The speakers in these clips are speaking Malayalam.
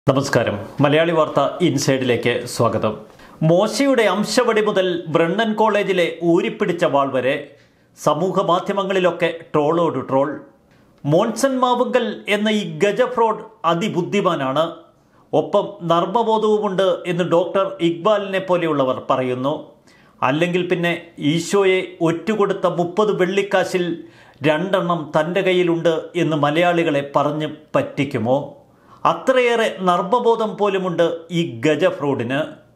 നമസ്കാരം മലയാളി വാർത്ത ഇൻസൈഡിലേക്ക് സ്വാഗതം മോശയുടെ അംശവടി മുതൽ ബ്രണ്ണൻ കോളേജിലെ ഊരിപ്പിടിച്ച വാൾ വരെ സമൂഹ മാധ്യമങ്ങളിലൊക്കെ ട്രോളോട് ട്രോൾ മോൺസൺ മാവുങ്കൽ എന്ന ഈ ഗജ ഫ്രോഡ് അതിബുദ്ധിമാനാണ് ഒപ്പം നർമ്മബോധവുമുണ്ട് എന്ന് ഡോക്ടർ ഇക്ബാലിനെ പോലെയുള്ളവർ പറയുന്നു അല്ലെങ്കിൽ പിന്നെ ഈശോയെ ഒറ്റുകൊടുത്ത മുപ്പത് വെള്ളിക്കാശിൽ രണ്ടെണ്ണം തൻ്റെ കയ്യിലുണ്ട് എന്ന് മലയാളികളെ പറഞ്ഞ് പറ്റിക്കുമോ അത്രയേറെ നർമ്മബോധം പോലുമുണ്ട് ഈ ഗജ ഫ്രോഡിന്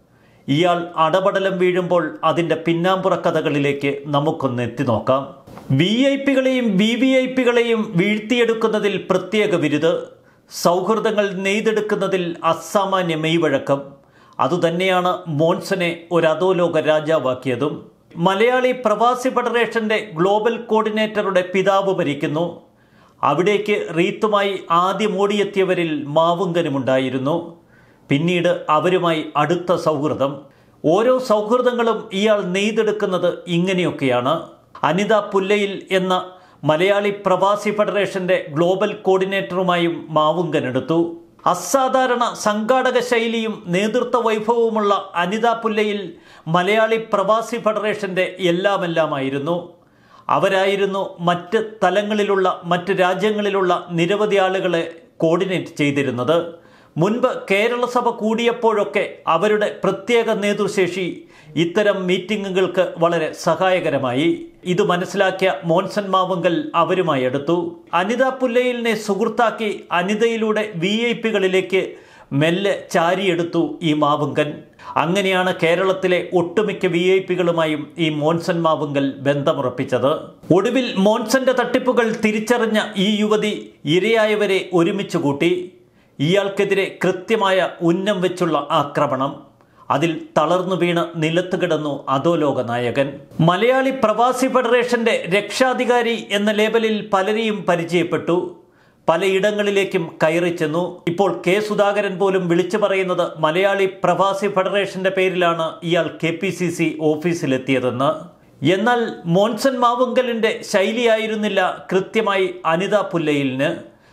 ഇയാൾ അടപടലം വീഴുമ്പോൾ അതിൻ്റെ പിന്നാമ്പുറ കഥകളിലേക്ക് നമുക്കൊന്ന് എത്തി നോക്കാം വി ഐ പികളെയും വി വി ഐ പികളെയും വീഴ്ത്തിയെടുക്കുന്നതിൽ പ്രത്യേക വിരുത് സൗഹൃദങ്ങൾ നെയ്തെടുക്കുന്നതിൽ അസാമാന്യ മെയ്വഴക്കം അതുതന്നെയാണ് മോൺസനെ ഒരു അധോലോക രാജാവാക്കിയതും മലയാളി പ്രവാസി ഫെഡറേഷന്റെ ഗ്ലോബൽ കോർഡിനേറ്ററുടെ പിതാവ് ഭരിക്കുന്നു അവിടേക്ക് റീത്തുമായി ആദ്യം ഓടിയെത്തിയവരിൽ മാവുങ്കനുമുണ്ടായിരുന്നു പിന്നീട് അവരുമായി അടുത്ത സൗഹൃദം ഓരോ സൗഹൃദങ്ങളും ഇയാൾ നെയ്തെടുക്കുന്നത് ഇങ്ങനെയൊക്കെയാണ് അനിത പുല്ലയിൽ എന്ന മലയാളി പ്രവാസി ഫെഡറേഷന്റെ ഗ്ലോബൽ കോർഡിനേറ്ററുമായും മാവുങ്കനെടുത്തു അസാധാരണ സംഘാടക ശൈലിയും നേതൃത്വ വൈഭവവുമുള്ള അനിത പുല്ലയിൽ മലയാളി പ്രവാസി ഫെഡറേഷന്റെ എല്ലാമെല്ലാമായിരുന്നു അവരായിരുന്നു മറ്റ് തലങ്ങളിലുള്ള മറ്റ് രാജ്യങ്ങളിലുള്ള നിരവധി ആളുകളെ കോർഡിനേറ്റ് ചെയ്തിരുന്നത് മുൻപ് കേരളസഭ കൂടിയപ്പോഴൊക്കെ അവരുടെ പ്രത്യേക നേതൃശേഷി ഇത്തരം മീറ്റിങ്ങുകൾക്ക് വളരെ സഹായകരമായി ഇത് മനസ്സിലാക്കിയ മോൻസൻ മാവുങ്കൽ അവരുമായി അടുത്തു അനിത പുല്ലയിലിനെ സുഹൃത്താക്കി അനിതയിലൂടെ വി ഐ പികളിലേക്ക് മെല്ലെ ചാരിയെടുത്തു ഈ മാവുങ്കൻ അങ്ങനെയാണ് കേരളത്തിലെ ഒട്ടുമിക്ക വി ഐ പികളുമായും ഈ മോൻസൻ മാവുങ്കൽ ബന്ധമുറപ്പിച്ചത് ഒടുവിൽ മോൻസന്റെ തട്ടിപ്പുകൾ തിരിച്ചറിഞ്ഞ ഈ യുവതി ഇരയായവരെ ഒരുമിച്ച് കൂട്ടി ഇയാൾക്കെതിരെ കൃത്യമായ ഉന്നം വെച്ചുള്ള ആക്രമണം അതിൽ തളർന്നു വീണ് നിലത്ത് കിടന്നു അധോലോക നായകൻ മലയാളി പ്രവാസി ഫെഡറേഷന്റെ രക്ഷാധികാരി എന്ന ലേബലിൽ പലരെയും പരിചയപ്പെട്ടു പലയിടങ്ങളിലേക്കും കയറി ചെന്നു ഇപ്പോൾ കെ സുധാകരൻ പോലും വിളിച്ചു പറയുന്നത് മലയാളി പ്രവാസി ഫെഡറേഷന്റെ പേരിലാണ് ഇയാൾ കെ പി സി സി ഓഫീസിലെത്തിയതെന്ന് എന്നാൽ മോൻസൺ മാവുങ്കലിന്റെ ശൈലിയായിരുന്നില്ല കൃത്യമായി അനിത പുല്ലയിലിന്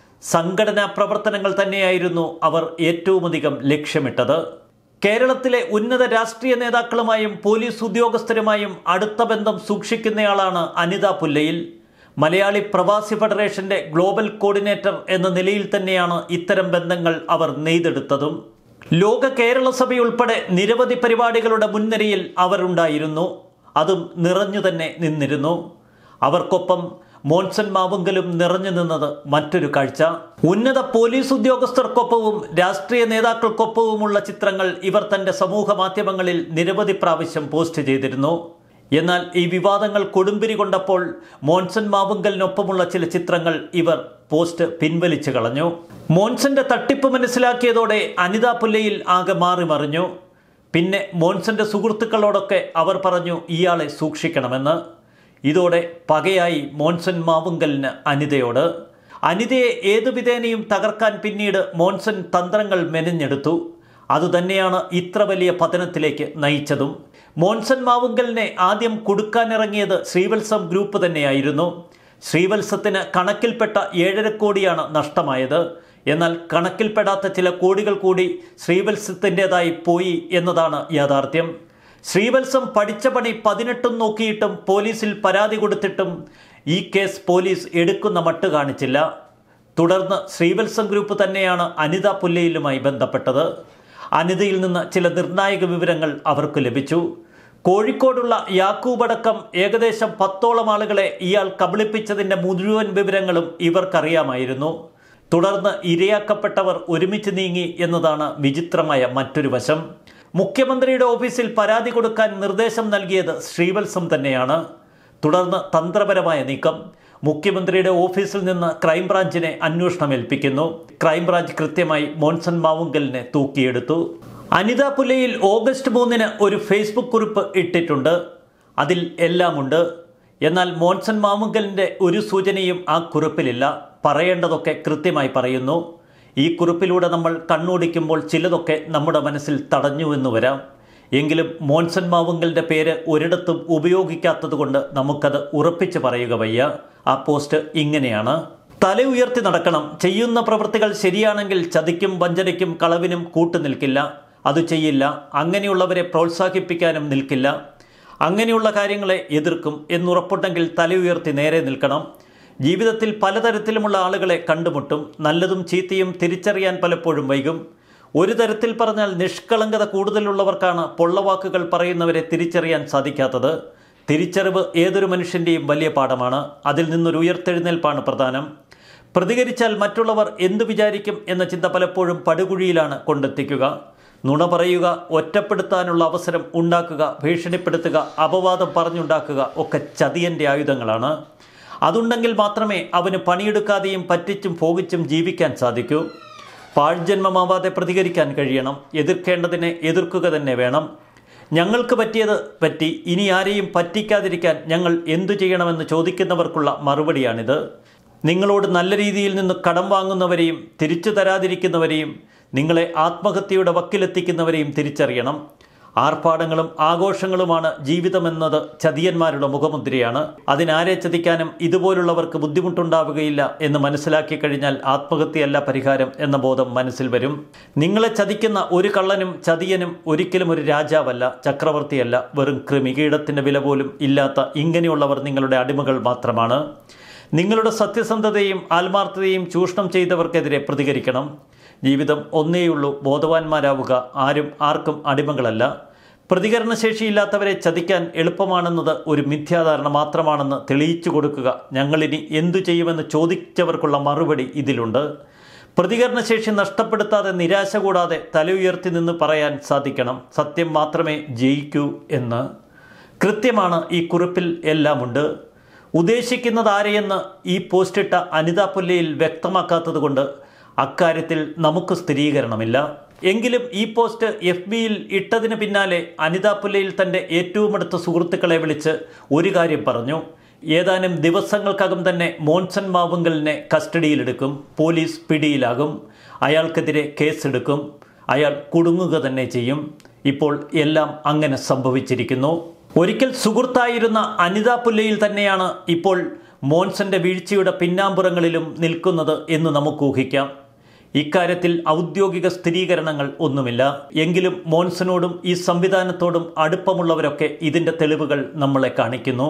സംഘടനാ പ്രവർത്തനങ്ങൾ തന്നെയായിരുന്നു അവർ ഏറ്റവുമധികം ലക്ഷ്യമിട്ടത് കേരളത്തിലെ ഉന്നത രാഷ്ട്രീയ നേതാക്കളുമായും പോലീസ് ഉദ്യോഗസ്ഥരുമായും അടുത്ത ബന്ധം സൂക്ഷിക്കുന്നയാളാണ് അനിത പുല്ലയിൽ മലയാളി പ്രവാസി ഫെഡറേഷന്റെ ഗ്ലോബൽ കോർഡിനേറ്റർ എന്ന നിലയിൽ തന്നെയാണ് ഇത്തരം ബന്ധങ്ങൾ അവർ നെയ്തെടുത്തതും ലോക കേരള സഭയുൾപ്പെടെ നിരവധി പരിപാടികളുടെ മുൻനിരയിൽ അവരുണ്ടായിരുന്നു അതും നിറഞ്ഞു തന്നെ നിന്നിരുന്നു അവർക്കൊപ്പം മോൻസൺ മാവുങ്കലും നിറഞ്ഞു നിന്നത് മറ്റൊരു കാഴ്ച ഉന്നത പോലീസ് ഉദ്യോഗസ്ഥർക്കൊപ്പവും രാഷ്ട്രീയ നേതാക്കൾക്കൊപ്പവുമുള്ള ചിത്രങ്ങൾ ഇവർ തന്റെ സമൂഹ മാധ്യമങ്ങളിൽ നിരവധി പ്രാവശ്യം പോസ്റ്റ് ചെയ്തിരുന്നു എന്നാൽ ഈ വിവാദങ്ങൾ കൊടുമ്പിരി കൊണ്ടപ്പോൾ മോൻസൺ മാവുങ്കലിനൊപ്പമുള്ള ചില ചിത്രങ്ങൾ ഇവർ പോസ്റ്റ് പിൻവലിച്ചു കളഞ്ഞു മോൻസന്റെ തട്ടിപ്പ് മനസ്സിലാക്കിയതോടെ അനിത പുല്ലയിൽ ആകെ മാറി മറിഞ്ഞു പിന്നെ മോൻസന്റെ സുഹൃത്തുക്കളോടൊക്കെ അവർ പറഞ്ഞു ഇയാളെ സൂക്ഷിക്കണമെന്ന് ഇതോടെ പകയായി മോൻസൺ മാവുങ്കലിന് അനിതയോട് അനിതയെ ഏതു വിധേനയും തകർക്കാൻ പിന്നീട് മോൻസൺ തന്ത്രങ്ങൾ മെനഞ്ഞെടുത്തു അതുതന്നെയാണ് ഇത്ര വലിയ പതനത്തിലേക്ക് നയിച്ചതും മോൻസൺ മാവുങ്കലിനെ ആദ്യം കൊടുക്കാനിറങ്ങിയത് ശ്രീവത്സം ഗ്രൂപ്പ് തന്നെയായിരുന്നു ശ്രീവത്സത്തിന് കണക്കിൽപ്പെട്ട ഏഴര കോടിയാണ് നഷ്ടമായത് എന്നാൽ കണക്കിൽപ്പെടാത്ത ചില കോടികൾ കൂടി ശ്രീവത്സത്തിൻ്റെതായി പോയി എന്നതാണ് യാഥാർത്ഥ്യം ശ്രീവത്സം പഠിച്ച പണി പതിനെട്ടും നോക്കിയിട്ടും പോലീസിൽ പരാതി കൊടുത്തിട്ടും ഈ കേസ് പോലീസ് എടുക്കുന്ന മട്ട് കാണിച്ചില്ല തുടർന്ന് ശ്രീവത്സം ഗ്രൂപ്പ് തന്നെയാണ് അനിത പുല്ലയിലുമായി ബന്ധപ്പെട്ടത് അനിതയിൽ നിന്ന് ചില നിർണായക വിവരങ്ങൾ അവർക്ക് ലഭിച്ചു കോഴിക്കോടുള്ള യാക്കൂബടക്കം ഏകദേശം പത്തോളം ആളുകളെ ഇയാൾ കബളിപ്പിച്ചതിൻ്റെ മുഴുവൻ വിവരങ്ങളും ഇവർക്കറിയാമായിരുന്നു തുടർന്ന് ഇരയാക്കപ്പെട്ടവർ ഒരുമിച്ച് നീങ്ങി എന്നതാണ് വിചിത്രമായ മറ്റൊരു വശം മുഖ്യമന്ത്രിയുടെ ഓഫീസിൽ പരാതി കൊടുക്കാൻ നിർദ്ദേശം നൽകിയത് ശ്രീവത്സം തന്നെയാണ് തുടർന്ന് തന്ത്രപരമായ നീക്കം മുഖ്യമന്ത്രിയുടെ ഓഫീസിൽ നിന്ന് ക്രൈംബ്രാഞ്ചിനെ അന്വേഷണം ഏൽപ്പിക്കുന്നു ക്രൈംബ്രാഞ്ച് കൃത്യമായി മോൻസൺ മാവുങ്കലിനെ തൂക്കിയെടുത്തു അനിത പുല്ലയിൽ ഓഗസ്റ്റ് മൂന്നിന് ഒരു ഫേസ്ബുക്ക് കുറിപ്പ് ഇട്ടിട്ടുണ്ട് അതിൽ എല്ലാമുണ്ട് എന്നാൽ മോൻസൺ മാവുങ്കലിൻ്റെ ഒരു സൂചനയും ആ കുറിപ്പിലില്ല പറയേണ്ടതൊക്കെ കൃത്യമായി പറയുന്നു ഈ കുറിപ്പിലൂടെ നമ്മൾ കണ്ണോടിക്കുമ്പോൾ ചിലതൊക്കെ നമ്മുടെ മനസ്സിൽ തടഞ്ഞു എന്ന് വരാം എങ്കിലും മോൻസൺ മാവുങ്കലിൻ്റെ പേര് ഒരിടത്തും ഉപയോഗിക്കാത്തതുകൊണ്ട് നമുക്കത് ഉറപ്പിച്ച് പറയുക വയ്യ ആ പോസ്റ്റ് ഇങ്ങനെയാണ് തല ഉയർത്തി നടക്കണം ചെയ്യുന്ന പ്രവൃത്തികൾ ശരിയാണെങ്കിൽ ചതിക്കും വഞ്ചനയ്ക്കും കളവിനും കൂട്ടുനിൽക്കില്ല അത് ചെയ്യില്ല അങ്ങനെയുള്ളവരെ പ്രോത്സാഹിപ്പിക്കാനും നിൽക്കില്ല അങ്ങനെയുള്ള കാര്യങ്ങളെ എതിർക്കും എന്നുറപ്പുണ്ടെങ്കിൽ തല ഉയർത്തി നേരെ നിൽക്കണം ജീവിതത്തിൽ പലതരത്തിലുമുള്ള ആളുകളെ കണ്ടുമുട്ടും നല്ലതും ചീത്തയും തിരിച്ചറിയാൻ പലപ്പോഴും വൈകും ഒരു തരത്തിൽ പറഞ്ഞാൽ നിഷ്കളങ്കത കൂടുതലുള്ളവർക്കാണ് പൊള്ളവാക്കുകൾ പറയുന്നവരെ തിരിച്ചറിയാൻ സാധിക്കാത്തത് തിരിച്ചറിവ് ഏതൊരു മനുഷ്യൻ്റെയും വലിയ പാഠമാണ് അതിൽ നിന്നൊരു ഉയർത്തെഴുന്നേൽപ്പാണ് പ്രധാനം പ്രതികരിച്ചാൽ മറ്റുള്ളവർ എന്തു വിചാരിക്കും എന്ന ചിന്ത പലപ്പോഴും പടുകുഴിയിലാണ് കൊണ്ടെത്തിക്കുക നുണ പറയുക ഒറ്റപ്പെടുത്താനുള്ള അവസരം ഉണ്ടാക്കുക ഭീഷണിപ്പെടുത്തുക അപവാദം പറഞ്ഞുണ്ടാക്കുക ഒക്കെ ചതിയൻ്റെ ആയുധങ്ങളാണ് അതുണ്ടെങ്കിൽ മാത്രമേ അവന് പണിയെടുക്കാതെയും പറ്റിച്ചും ഭോഗിച്ചും ജീവിക്കാൻ സാധിക്കൂ പാഴ്ജന്മമാവാതെ പ്രതികരിക്കാൻ കഴിയണം എതിർക്കേണ്ടതിനെ എതിർക്കുക തന്നെ വേണം ഞങ്ങൾക്ക് പറ്റിയത് പറ്റി ഇനി ആരെയും പറ്റിക്കാതിരിക്കാൻ ഞങ്ങൾ എന്തു ചെയ്യണമെന്ന് ചോദിക്കുന്നവർക്കുള്ള മറുപടിയാണിത് നിങ്ങളോട് നല്ല രീതിയിൽ നിന്ന് കടം വാങ്ങുന്നവരെയും തിരിച്ചു തരാതിരിക്കുന്നവരെയും നിങ്ങളെ ആത്മഹത്യയുടെ വക്കിലെത്തിക്കുന്നവരെയും തിരിച്ചറിയണം ആർഭാടങ്ങളും ആഘോഷങ്ങളുമാണ് ജീവിതമെന്നത് ചതിയന്മാരുടെ മുഖമുദ്രയാണ് അതിനാരെ ചതിക്കാനും ഇതുപോലുള്ളവർക്ക് ബുദ്ധിമുട്ടുണ്ടാവുകയില്ല എന്ന് മനസ്സിലാക്കി കഴിഞ്ഞാൽ ആത്മഹത്യയല്ല പരിഹാരം എന്ന ബോധം മനസ്സിൽ വരും നിങ്ങളെ ചതിക്കുന്ന ഒരു കള്ളനും ചതിയനും ഒരിക്കലും ഒരു രാജാവല്ല ചക്രവർത്തിയല്ല വെറും കൃമികീടത്തിൻ്റെ വില പോലും ഇല്ലാത്ത ഇങ്ങനെയുള്ളവർ നിങ്ങളുടെ അടിമകൾ മാത്രമാണ് നിങ്ങളുടെ സത്യസന്ധതയും ആത്മാർത്ഥതയും ചൂഷണം ചെയ്തവർക്കെതിരെ പ്രതികരിക്കണം ജീവിതം ഒന്നേയുള്ളൂ ബോധവാന്മാരാവുക ആരും ആർക്കും അടിമകളല്ല പ്രതികരണശേഷിയില്ലാത്തവരെ ചതിക്കാൻ എളുപ്പമാണെന്നത് ഒരു മിഥ്യാധാരണ മാത്രമാണെന്ന് തെളിയിച്ചു കൊടുക്കുക ഞങ്ങളിനി എന്തു ചെയ്യുമെന്ന് ചോദിച്ചവർക്കുള്ള മറുപടി ഇതിലുണ്ട് പ്രതികരണശേഷി നഷ്ടപ്പെടുത്താതെ നിരാശ കൂടാതെ തല ഉയർത്തി നിന്ന് പറയാൻ സാധിക്കണം സത്യം മാത്രമേ ജയിക്കൂ എന്ന് കൃത്യമാണ് ഈ കുറിപ്പിൽ എല്ലാമുണ്ട് ഉദ്ദേശിക്കുന്നത് ആരെയെന്ന് ഈ പോസ്റ്റിട്ട അനിത പുല്ലയിൽ വ്യക്തമാക്കാത്തതുകൊണ്ട് അക്കാര്യത്തിൽ നമുക്ക് സ്ഥിരീകരണമില്ല എങ്കിലും ഈ പോസ്റ്റ് എഫ് ബിയിൽ ഇട്ടതിന് പിന്നാലെ അനിത പുല്ലയിൽ തൻ്റെ ഏറ്റവും അടുത്ത സുഹൃത്തുക്കളെ വിളിച്ച് ഒരു കാര്യം പറഞ്ഞു ഏതാനും ദിവസങ്ങൾക്കകം തന്നെ മോൻസൺ മാവുങ്കലിനെ കസ്റ്റഡിയിലെടുക്കും പോലീസ് പിടിയിലാകും അയാൾക്കെതിരെ കേസെടുക്കും അയാൾ കുടുങ്ങുക തന്നെ ചെയ്യും ഇപ്പോൾ എല്ലാം അങ്ങനെ സംഭവിച്ചിരിക്കുന്നു ഒരിക്കൽ സുഹൃത്തായിരുന്ന അനിത പുല്ലയിൽ തന്നെയാണ് ഇപ്പോൾ മോൻസന്റെ വീഴ്ചയുടെ പിന്നാമ്പുറങ്ങളിലും നിൽക്കുന്നത് എന്ന് നമുക്ക് ഊഹിക്കാം ഇക്കാര്യത്തിൽ ഔദ്യോഗിക സ്ഥിരീകരണങ്ങൾ ഒന്നുമില്ല എങ്കിലും മോൻസനോടും ഈ സംവിധാനത്തോടും അടുപ്പമുള്ളവരൊക്കെ ഇതിൻ്റെ തെളിവുകൾ നമ്മളെ കാണിക്കുന്നു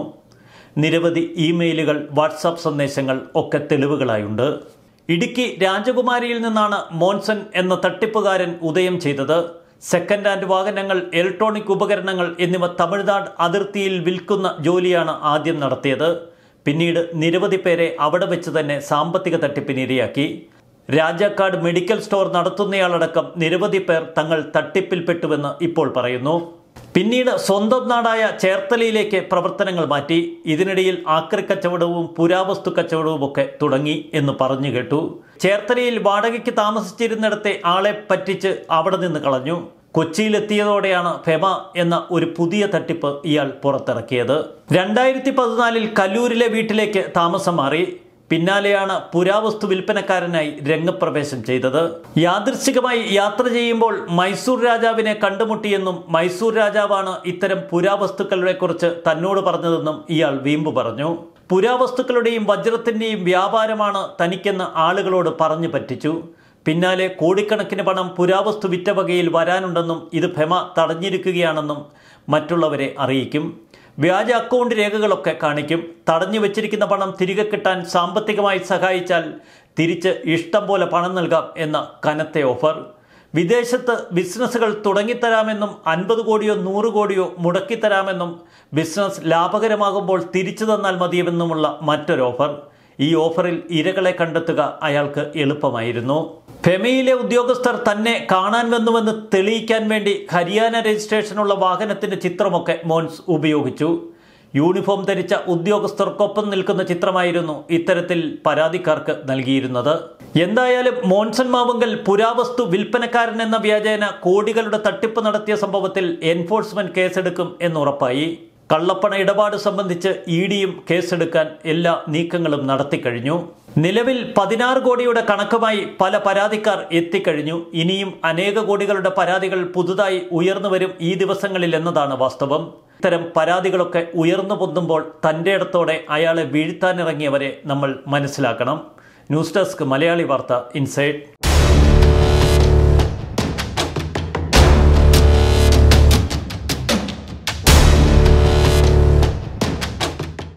നിരവധി ഇമെയിലുകൾ വാട്സാപ്പ് സന്ദേശങ്ങൾ ഒക്കെ തെളിവുകളായുണ്ട് ഇടുക്കി രാജകുമാരിയിൽ നിന്നാണ് മോൻസൺ എന്ന തട്ടിപ്പുകാരൻ ഉദയം ചെയ്തത് സെക്കൻഡ് ഹാൻഡ് വാഹനങ്ങൾ ഇലക്ട്രോണിക് ഉപകരണങ്ങൾ എന്നിവ തമിഴ്നാട് അതിർത്തിയിൽ വിൽക്കുന്ന ജോലിയാണ് ആദ്യം നടത്തിയത് പിന്നീട് നിരവധി പേരെ അവിടെ വെച്ച് തന്നെ സാമ്പത്തിക തട്ടിപ്പിന് ഇരയാക്കി രാജാക്കാട് മെഡിക്കൽ സ്റ്റോർ നടത്തുന്നയാളടക്കം നിരവധി പേർ തങ്ങൾ തട്ടിപ്പിൽപ്പെട്ടുവെന്ന് ഇപ്പോൾ പറയുന്നു പിന്നീട് സ്വന്തം നാടായ ചേർത്തലയിലേക്ക് പ്രവർത്തനങ്ങൾ മാറ്റി ഇതിനിടയിൽ ആക്രി കച്ചവടവും പുരാവസ്തു കച്ചവടവും ഒക്കെ തുടങ്ങി എന്ന് പറഞ്ഞു കേട്ടു ചേർത്തലയിൽ വാടകയ്ക്ക് താമസിച്ചിരുന്നിടത്തെ ആളെ പറ്റിച്ച് അവിടെ നിന്ന് കളഞ്ഞു കൊച്ചിയിലെത്തിയതോടെയാണ് ഫെമ എന്ന ഒരു പുതിയ തട്ടിപ്പ് ഇയാൾ പുറത്തിറക്കിയത് രണ്ടായിരത്തി പതിനാലിൽ കല്ലൂരിലെ വീട്ടിലേക്ക് താമസം മാറി പിന്നാലെയാണ് പുരാവസ്തു വിൽപ്പനക്കാരനായി രംഗപ്രവേശം ചെയ്തത് യാദൃശ്ചികമായി യാത്ര ചെയ്യുമ്പോൾ മൈസൂർ രാജാവിനെ കണ്ടുമുട്ടിയെന്നും മൈസൂർ രാജാവാണ് ഇത്തരം പുരാവസ്തുക്കളെ കുറിച്ച് തന്നോട് പറഞ്ഞതെന്നും ഇയാൾ വീമ്പ് പറഞ്ഞു പുരാവസ്തുക്കളുടെയും വജ്രത്തിൻ്റെയും വ്യാപാരമാണ് തനിക്കെന്ന് ആളുകളോട് പറഞ്ഞു പറ്റിച്ചു പിന്നാലെ കോടിക്കണക്കിന് പണം പുരാവസ്തു വിറ്റ വകയിൽ വരാനുണ്ടെന്നും ഇത് ഭെമ തടഞ്ഞിരിക്കുകയാണെന്നും മറ്റുള്ളവരെ അറിയിക്കും വ്യാജ അക്കൗണ്ട് രേഖകളൊക്കെ കാണിക്കും തടഞ്ഞു വെച്ചിരിക്കുന്ന പണം തിരികെ കിട്ടാൻ സാമ്പത്തികമായി സഹായിച്ചാൽ തിരിച്ച് ഇഷ്ടം പോലെ പണം നൽകാം എന്ന കനത്ത ഓഫർ വിദേശത്ത് ബിസിനസ്സുകൾ തുടങ്ങിത്തരാമെന്നും അൻപത് കോടിയോ നൂറ് കോടിയോ മുടക്കിത്തരാമെന്നും ബിസിനസ് ലാഭകരമാകുമ്പോൾ തിരിച്ചു തന്നാൽ മതിയെന്നുമുള്ള മറ്റൊരു ഓഫർ ഈ ഓഫറിൽ ഇരകളെ കണ്ടെത്തുക അയാൾക്ക് എളുപ്പമായിരുന്നു ഫെമയിലെ ഉദ്യോഗസ്ഥർ തന്നെ കാണാൻ വന്നുവെന്ന് തെളിയിക്കാൻ വേണ്ടി ഹരിയാന രജിസ്ട്രേഷനുള്ള വാഹനത്തിന്റെ ചിത്രമൊക്കെ മോൻസ് ഉപയോഗിച്ചു യൂണിഫോം ധരിച്ച ഉദ്യോഗസ്ഥർക്കൊപ്പം നിൽക്കുന്ന ചിത്രമായിരുന്നു ഇത്തരത്തിൽ പരാതിക്കാർക്ക് നൽകിയിരുന്നത് എന്തായാലും മോൻസൺ മാവുങ്കൽ പുരാവസ്തു വിൽപ്പനക്കാരൻ എന്ന വ്യാജേന കോടികളുടെ തട്ടിപ്പ് നടത്തിയ സംഭവത്തിൽ എൻഫോഴ്സ്മെന്റ് കേസെടുക്കും എന്നുറപ്പായി കള്ളപ്പണ ഇടപാട് സംബന്ധിച്ച് ഇ ഡിയും കേസെടുക്കാൻ എല്ലാ നീക്കങ്ങളും നടത്തിക്കഴിഞ്ഞു നിലവിൽ പതിനാറ് കോടിയുടെ കണക്കുമായി പല പരാതിക്കാർ എത്തിക്കഴിഞ്ഞു ഇനിയും അനേക കോടികളുടെ പരാതികൾ പുതുതായി ഉയർന്നു വരും ഈ ദിവസങ്ങളിൽ എന്നതാണ് വാസ്തവം ഇത്തരം പരാതികളൊക്കെ ഉയർന്നു പൊന്തുമ്പോൾ തൻ്റെ ഇടത്തോടെ അയാളെ വീഴ്ത്താനിറങ്ങിയവരെ നമ്മൾ മനസ്സിലാക്കണം ന്യൂസ് ഡെസ്ക് മലയാളി വാർത്ത ഇൻസൈഡ്